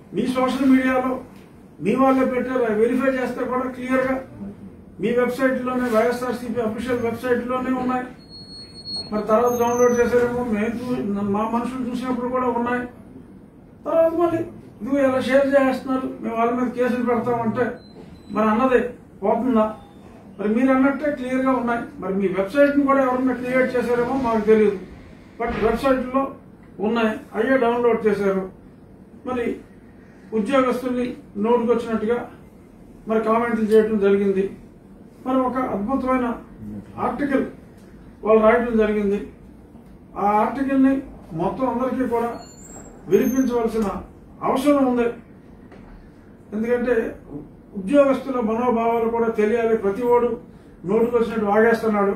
మీ social మీడియాలో మీ వాళ్ళే పెట్టారు అవి వెరిఫై చేస్తే కూడా క్లియర్ గా మీ వెబ్సైట్ లోనే వైఎస్ఆర్సీపీ అఫీషియల్ వెబ్సైట్ లోనే ఉన్నాయి మరి తర్వాత డౌన్లోడ్ చేసారేమో మేము చూ- మా మనుషులు చూసినప్పుడు కూడా ఉన్నాయి తర్వాత మళ్ళీ ఇదిగో ఇలా షేర్ చేస్తున్నారు మేము వాళ్ళ మీద కేసులు పెడతామంటే మరి అన్నది పోతుందా మరి మీరు అన్నట్టే క్లియర్ గా ఉన్నాయి మరి మీ వెబ్సైట్ ని కూడా ఎవరన్నా క్రియేట్ చేశారేమో మాకు తెలియదు బట్ వెబ్సైట్ లో ఉన్నాయి అయ్యే డౌన్లోడ్ చేశారు మరి ఉద్యోగస్తుల్ని నోటుకు వచ్చినట్టుగా మరి కామెంట్లు చేయడం జరిగింది మరి ఒక అద్భుతమైన ఆర్టికల్ వాళ్ళు రాయడం జరిగింది ఆ ఆర్టికల్ ని మొత్తం అందరికీ కూడా వినిపించవలసిన అవసరం ఉంది ఎందుకంటే ఉద్యోగస్తుల మనోభావాలు కూడా తెలియాలి ప్రతి ఓడు నోటుకు వచ్చినట్టు వాగేస్తున్నాడు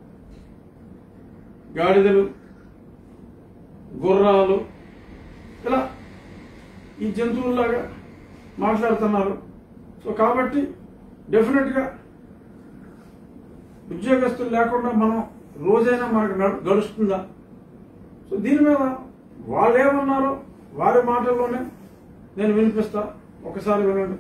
గాడిదలు గుర్రాలు ఇలా ఈ జంతువుల్లాగా మాట్లాడుతున్నారు సో కాబట్టి డెఫినెట్ గా ఉద్యోగస్తులు లేకుండా మనం రోజైనా మనకు నడు- గడుస్తుందా సో దీని మీద వాళ్ళు ఏమన్నారో వారి మాటల్లోనే నేను వినిపిస్తా ఒకసారి వినండి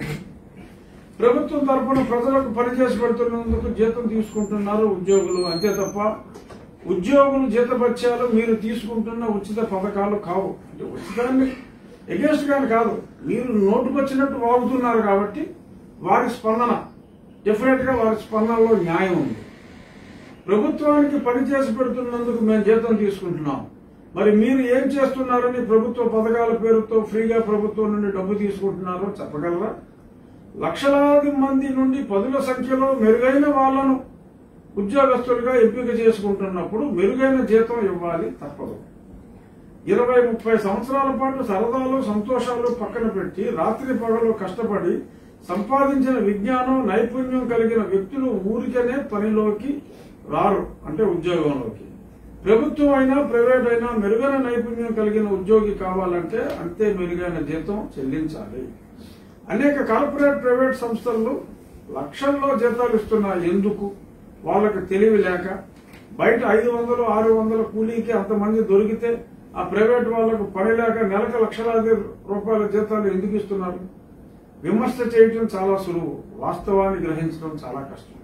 ప్రభుత్వం తరపున ప్రజలకు పనిచేసి పెడుతున్నందుకు జీతం తీసుకుంటున్నారు ఉద్యోగులు అంతే తప్ప ఉద్యోగులు జీతభత్యాలు మీరు తీసుకుంటున్న ఉచిత పథకాలు కావు అంటే ఉచితాన్ని ఎగేస్ట్ గాని కాదు మీరు నోటుకొచ్చినట్టు వాగుతున్నారు కాబట్టి వారి స్పందన డెఫినెట్ గా వారి స్పందనలో న్యాయం ఉంది ప్రభుత్వానికి పనిచేసి పెడుతున్నందుకు మేము జీతం తీసుకుంటున్నాం మరి మీరు ఏం చేస్తున్నారని ప్రభుత్వ పథకాల పేరుతో ఫ్రీగా ప్రభుత్వం నుండి డబ్బు తీసుకుంటున్నారో చెప్పగలరా లక్షలాది మంది నుండి పదుల సంఖ్యలో మెరుగైన వాళ్లను ఉద్యోగస్తులుగా ఎంపిక చేసుకుంటున్నప్పుడు మెరుగైన జీతం ఇవ్వాలి తప్పదు ఇరవై ముప్పై సంవత్సరాల పాటు సరదాలు సంతోషాలు పక్కన పెట్టి రాత్రి పగలు కష్టపడి సంపాదించిన విజ్ఞానం నైపుణ్యం కలిగిన వ్యక్తులు ఊరికనే పనిలోకి రారు అంటే ఉద్యోగంలోకి ప్రభుత్వం అయినా ప్రైవేట్ అయినా మెరుగైన నైపుణ్యం కలిగిన ఉద్యోగి కావాలంటే అంతే మెరుగైన జీతం చెల్లించాలి అనేక కార్పొరేట్ ప్రైవేట్ సంస్థలు లక్షల్లో జీతాలు ఇస్తున్నాయి ఎందుకు వాళ్ళకి తెలివి లేక బయట ఐదు వందలు ఆరు వందల కూలీకి అంతమంది దొరికితే ఆ ప్రైవేట్ వాళ్ళకు పని లేక నెలకు లక్షలాది రూపాయల జీతాలు ఎందుకు ఇస్తున్నారు విమర్శ చేయటం చాలా సులువు వాస్తవాన్ని గ్రహించడం చాలా కష్టం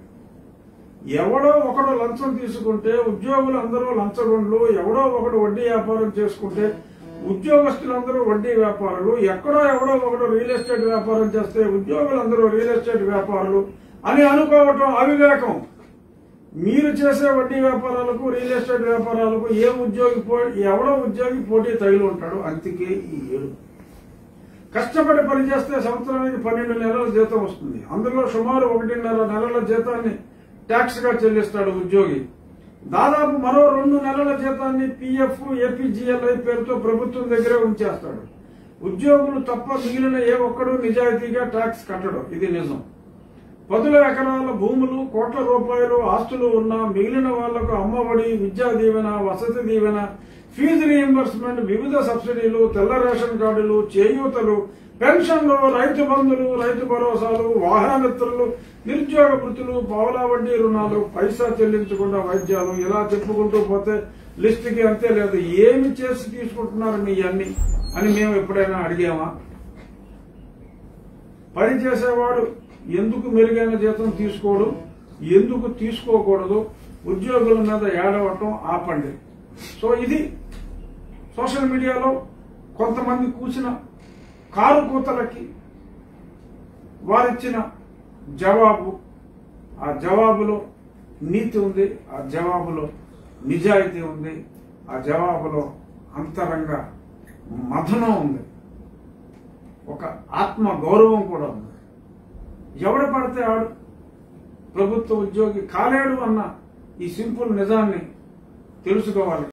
ఎవడో ఒకడు లంచం తీసుకుంటే ఉద్యోగులు అందరూ లంచగొండ్లు ఎవడో ఒకడు వడ్డీ వ్యాపారం చేసుకుంటే ఉద్యోగస్తులందరూ వడ్డీ వ్యాపారులు ఎక్కడో ఎవడో ఒకడు రియల్ ఎస్టేట్ వ్యాపారం చేస్తే ఉద్యోగులందరూ రియల్ ఎస్టేట్ వ్యాపారులు అని అనుకోవటం అవివేకం మీరు చేసే వడ్డీ వ్యాపారాలకు రియల్ ఎస్టేట్ వ్యాపారాలకు ఏ ఉద్యోగి పో ఎవడో ఉద్యోగి పోటీ తగిలి ఉంటాడు అందుకే ఈ ఏడు కష్టపడి పనిచేస్తే సంవత్సరానికి పన్నెండు నెలల జీతం వస్తుంది అందులో సుమారు ఒకటిన్నర నెలల జీతాన్ని ట్యాక్స్ గా చెల్లిస్తాడు ఉద్యోగి దాదాపు మరో రెండు నెలల జీతాన్ని పిఎఫ్ ఏపీజీఎల్ఐ పేరుతో ప్రభుత్వం దగ్గరే ఉంచేస్తాడు ఉద్యోగులు తప్ప మిగిలిన ఏ ఒక్కడూ నిజాయితీగా ట్యాక్స్ కట్టడు ఇది నిజం పదుల ఎకరాల భూములు కోట్ల రూపాయలు ఆస్తులు ఉన్న మిగిలిన వాళ్లకు అమ్మఒడి విద్యా దీవెన వసతి దీవెన ఫీజు రీఎంబర్స్మెంట్ వివిధ సబ్సిడీలు తెల్ల రేషన్ కార్డులు చేయూతలు పెన్షన్లు రైతు బంధులు రైతు భరోసాలు వాహనమిత్రులు నిరుద్యోగ వృత్తులు పావలా వడ్డీ రుణాలు పైసా చెల్లించకుండా వైద్యాలు ఇలా చెప్పుకుంటూ పోతే లిస్టుకి అంతే లేదు ఏమి చేసి తీసుకుంటున్నారు మీ అన్ని అని మేము ఎప్పుడైనా అడిగామా పని చేసేవాడు ఎందుకు మెరుగైన జీతం తీసుకోడు ఎందుకు తీసుకోకూడదు ఉద్యోగుల మీద ఏడవటం ఆపండి సో ఇది సోషల్ మీడియాలో కొంతమంది కూసిన కారు కూతలకి వారిచ్చిన జవాబు ఆ జవాబులో నీతి ఉంది ఆ జవాబులో నిజాయితీ ఉంది ఆ జవాబులో అంతరంగ మథనం ఉంది ఒక ఆత్మ గౌరవం కూడా ఉంది ఎవడు పడితే ఆడు ప్రభుత్వ ఉద్యోగి కాలేడు అన్న ఈ సింపుల్ నిజాన్ని తెలుసుకోవాలి